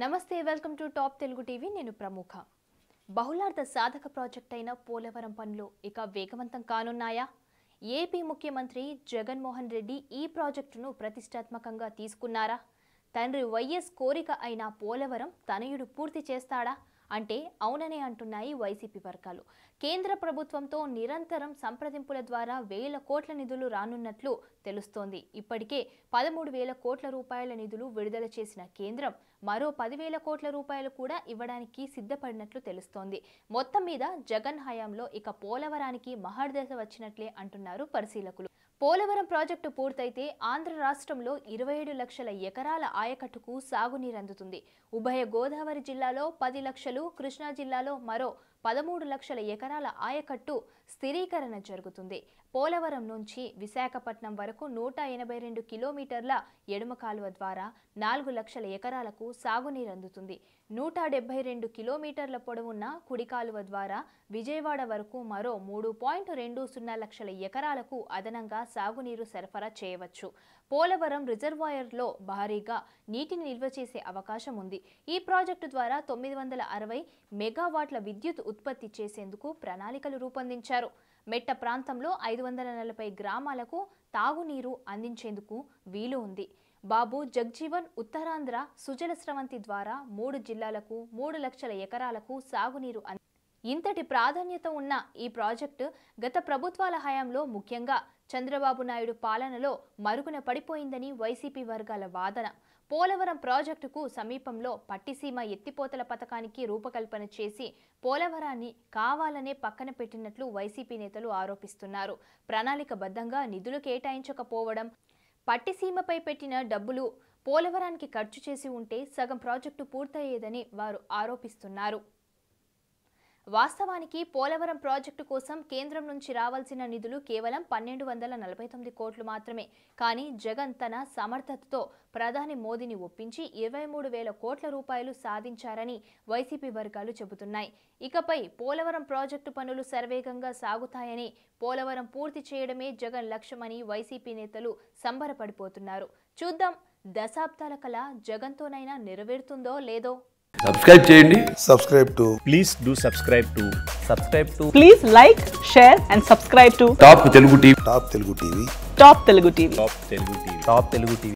నమస్తే welcome to top Telugu TV నేను ప్రముఖ బహుళార్థ సాధక ప్రాజెక్ట్ అయిన పోలవరం పనులు ఇక వేగవంతం కానున్నాయా ఏపీ ముఖ్యమంత్రి జగన్మోహన్ రెడ్డి ఈ ప్రాజెక్టును ప్రతిష్టాత్మకంగా తీసుకున్నారా తండ్రి వైఎస్ కోరిక అయిన పోలవరం తనయుడు పూర్తి చేస్తాడా అంటే అవుననే అంటున్నాయి వైసీపీ వర్గాలు కేంద్ర ప్రభుత్వంతో నిరంతరం సంప్రదింపుల ద్వారా వేల కోట్ల నిధులు రానున్నట్లు తెలుస్తోంది ఇప్పటికే పదమూడు వేల కోట్ల రూపాయల నిధులు విడుదల చేసిన కేంద్రం మరో పదివేల కోట్ల రూపాయలు కూడా ఇవ్వడానికి సిద్ధపడినట్లు తెలుస్తోంది మొత్తం మీద జగన్ హయాంలో ఇక పోలవరానికి మహర్దశ వచ్చినట్లే అంటున్నారు పరిశీలకులు పోలవరం ప్రాజెక్టు పూర్తయితే ఆంధ్ర రాష్ట్రంలో ఇరవై ఏడు లక్షల ఎకరాల ఆయకట్టుకు సాగునీరు అందుతుంది ఉభయ గోదావరి జిల్లాలో పది లక్షలు కృష్ణా జిల్లాలో మరో పదమూడు లక్షల ఎకరాల ఆయకట్టు స్థిరీకరణ జరుగుతుంది పోలవరం నుంచి విశాఖపట్నం వరకు నూట ఎనభై రెండు కిలోమీటర్ల ఎడమ కాలువ ద్వారా నాలుగు లక్షల ఎకరాలకు సాగునీరు అందుతుంది నూట డెబ్బై రెండు కిలోమీటర్ల పొడవున్న కుడి కాలువ ద్వారా విజయవాడ వరకు మరో మూడు పాయింట్ రెండు సున్నా లక్షల ఎకరాలకు అదనంగా సాగునీరు సరఫరా చేయవచ్చు పోలవరం రిజర్వాయర్లో భారీగా నీటిని నిల్వ చేసే అవకాశం ఉంది ఈ ప్రాజెక్టు ద్వారా తొమ్మిది వందల అరవై మెగావాట్ల విద్యుత్ ఉత్పత్తి చేసేందుకు ప్రణాళికలు రూపొందించారు మెట్ట ప్రాంతంలో ఐదు వందల నలభై గ్రామాలకు తాగునీరు అందించేందుకు వీలు ఉంది బాబు జగ్జీవన్ ఉత్తరాంధ్ర సుజల స్రవంతి ద్వారా మూడు జిల్లాలకు మూడు లక్షల ఎకరాలకు సాగునీరు అంది ఇంతటి ప్రాధాన్యత ఉన్న ఈ ప్రాజెక్టు గత ప్రభుత్వాల హయాంలో ముఖ్యంగా చంద్రబాబు నాయుడు పాలనలో మరుగున పడిపోయిందని వైసీపీ వర్గాల వాదన పోలవరం ప్రాజెక్టుకు సమీపంలో పట్టిసీమ ఎత్తిపోతల పథకానికి రూపకల్పన చేసి పోలవరాన్ని కావాలనే పక్కన పెట్టినట్లు వైసీపీ నేతలు ఆరోపిస్తున్నారు ప్రణాళికబద్ధంగా నిధులు కేటాయించకపోవడం పట్టిసీమపై పెట్టిన డబ్బులు పోలవరానికి ఖర్చు చేసి ఉంటే సగం ప్రాజెక్టు పూర్తయ్యేదని వారు ఆరోపిస్తున్నారు వాస్తవానికి పోలవరం ప్రాజెక్టు కోసం కేంద్రం నుంచి రావాల్సిన నిధులు కేవలం పన్నెండు వందల నలభై తొమ్మిది కోట్లు మాత్రమే కానీ జగన్ తన సమర్థతతో ప్రధాని మోదీని ఒప్పించి ఇరవై మూడు వేల కోట్ల రూపాయలు సాధించారని వైసీపీ వర్గాలు చెబుతున్నాయి ఇకపై పోలవరం ప్రాజెక్టు పనులు శరవేగంగా సాగుతాయని పోలవరం పూర్తి చేయడమే జగన్ లక్ష్యమని వైసీపీ నేతలు సంబరపడిపోతున్నారు చూద్దాం దశాబ్దాల కల జగన్తోనైనా నెరవేరుతుందో లేదో సబ్స్క్రైబ్ చేయండి subscribe to please do subscribe to subscribe to Please like, share, and subscribe to top Telugu TV Top Telugu TV. Top Telugu TV. top telugu tv top telugu tv